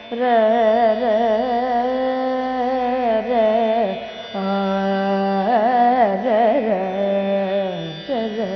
ர ர ர ஆ ர ர ர ர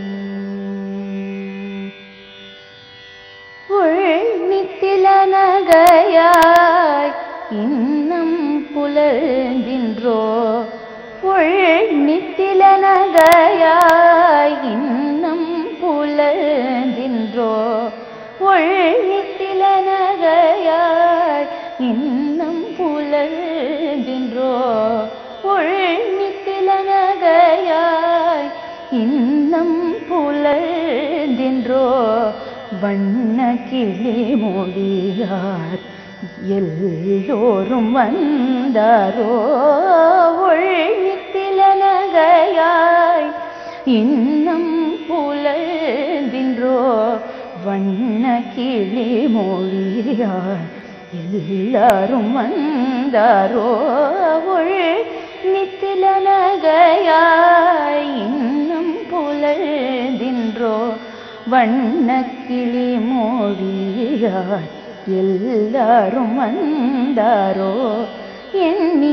உள்நித்தில நகையாய் இன்னம் புலர்ந்தின்றோ உள்நித்தில நகையாய் இன்னம் புலர்ந்தின்றோ உள்நித்தில நகையாய் இன்னம் புலர்ந்தின்றோ உள்நித்தில நகையாய் இன்னம் புலர்ந்தின்றோ வண்ண கிளி மொழியார் எல்லோரும் வந்தாரோ ஒழித்தில நகையாய் இன்னம் புலந்தின்றோ வண்ண கிளி மொழியார் எல்லாரும் வந்தாரோ ஒழி நித்தில நகையாய் இன்னும் புலந்தின்றோ வண்ணக்கிளி மொழியாய் எல்லாரும் வந்தாரோ எண்ணி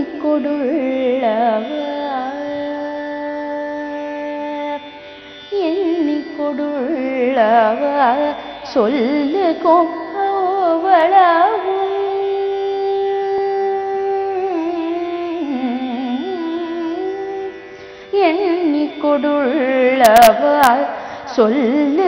கொடுள்ளவர் எண்ணி கொடுள்ளவர் சொல்லு கோவளவும் எண்ணி கொடுள்ளவர் சொல்லு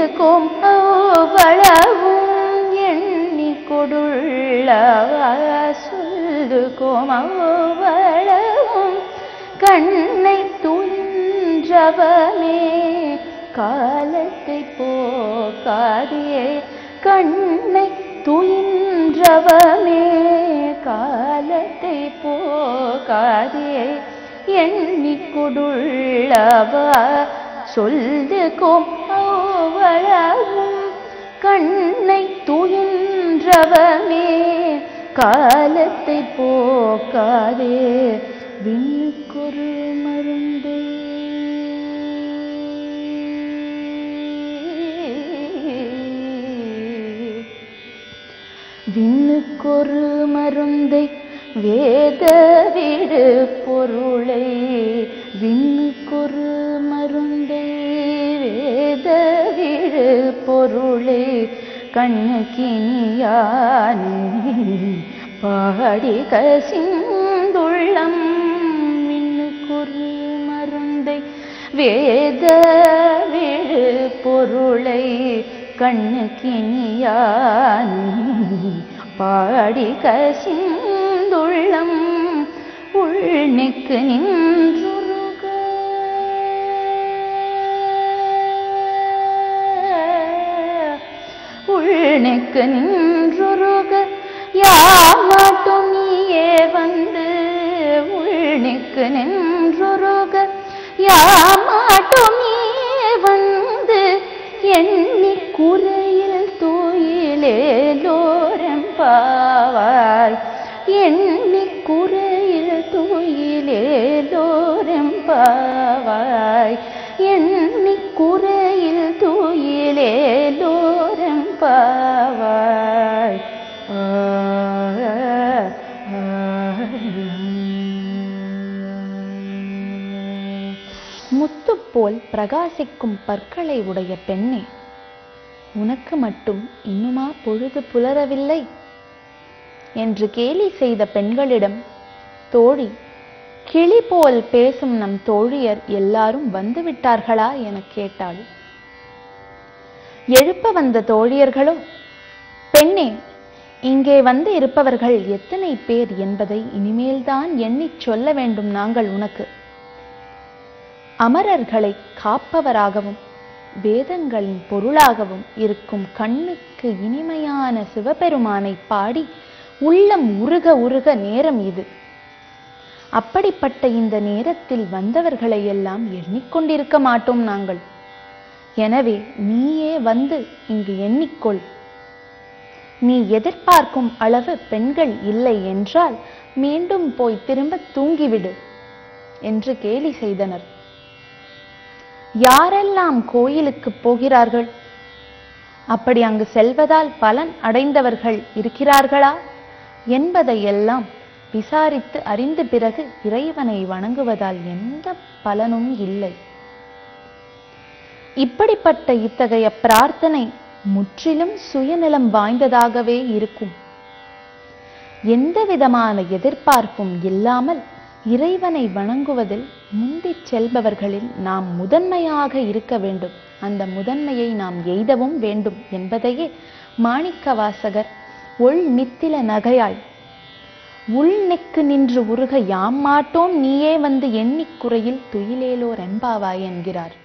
கோமவளவும் எண்ணி கொடுள்ளவர் சொல்லு கோமவளவும் கண்ணை துன்றவமே காலத்தை போக்காதே கண்ணை துயின்றவமே காலத்தை போக்காதே எண்ணி கொடுள்ளவ சொல்லு கோவளவும் கண்ணை துயின்றவமே காலத்தை போக்காதே விண்ணுக்கொரு மருந்தே விண்ணுக்கொரு மருந்தை வேத விடு பொருளை விண்ணுக்கொரு மருந்தை வேத விடு பொருளை கண்ணுக்கினியானே பாடி கசிந்துள்ளம் விண்ணுக்கொரு மருந்தை வேத விடு பொருளை கண்ணுக்கினியானே பாடி கசிந்துள்ளம் உள்நெக்கு நின்றுருக உள்நெக்கு நின்றுருக யாமாட்டும் நீயே வந்து உள்நெக்கு நின்றுருக யாமாட்டும் நீயே வந்து எண்ணி குறையில் தூயிலேலோரம் பாவாய் எண்ணி குறையில் தூயிலேலோரம் பாவாய் எண்ணி குறையில் தூயிலேலோரம் பாவாய் ஆ, ஆ, முத்து போல் பிரகாசிக்கும் பற்களை உடைய பெண்ணே உனக்கு மட்டும் இன்னுமா பொழுது புலரவில்லை என்று கேலி செய்த பெண்களிடம் தோழி கிளி போல் பேசும் நம் தோழியர் எல்லாரும் வந்து விட்டார்களா எனக் கேட்டாள் எழுப்ப வந்த தோழியர்களோ பெண்ணே இங்கே வந்து இருப்பவர்கள் எத்தனை பேர் என்பதை இனிமேல்தான் எண்ணிச் சொல்ல வேண்டும் நாங்கள் உனக்கு அமரர்களை காப்பவராகவும் வேதங்களின் பொருளாகவும் இருக்கும் கண்ணுக்கு இனிமையான சிவபெருமானை பாடி உள்ளம் உருக உருக நேரம் இது அப்படிப்பட்ட இந்த நேரத்தில் வந்தவர்களை எல்லாம் எண்ணிக்கொண்டிருக்க மாட்டோம் நாங்கள் எனவே நீயே வந்து இங்கு எண்ணிக்கொள் நீ எதிர்பார்க்கும் அளவு பெண்கள் இல்லை என்றால் மீண்டும் போய் திரும்ப தூங்கிவிடு என்று கேலி செய்தனர் யாரெல்லாம் கோயிலுக்கு போகிறார்கள் அப்படி அங்கு செல்வதால் பலன் அடைந்தவர்கள் இருக்கிறார்களா என்பதையெல்லாம் விசாரித்து அறிந்த பிறகு இறைவனை வணங்குவதால் எந்த பலனும் இல்லை இப்படிப்பட்ட இத்தகைய பிரார்த்தனை முற்றிலும் சுயநலம் வாய்ந்ததாகவே இருக்கும் எந்த விதமான எதிர்பார்ப்பும் இல்லாமல் இறைவனை வணங்குவதில் முந்திச் செல்பவர்களில் நாம் முதன்மையாக இருக்க வேண்டும் அந்த முதன்மையை நாம் எய்தவும் வேண்டும் என்பதையே மாணிக்க வாசகர் ஒள் நித்தில நகையாய் உள் நெக்கு நின்று உருக யாம் மாட்டோம் நீயே வந்து எண்ணிக் குறையில் துயிலேலோர் என்பாவாய் என்கிறார்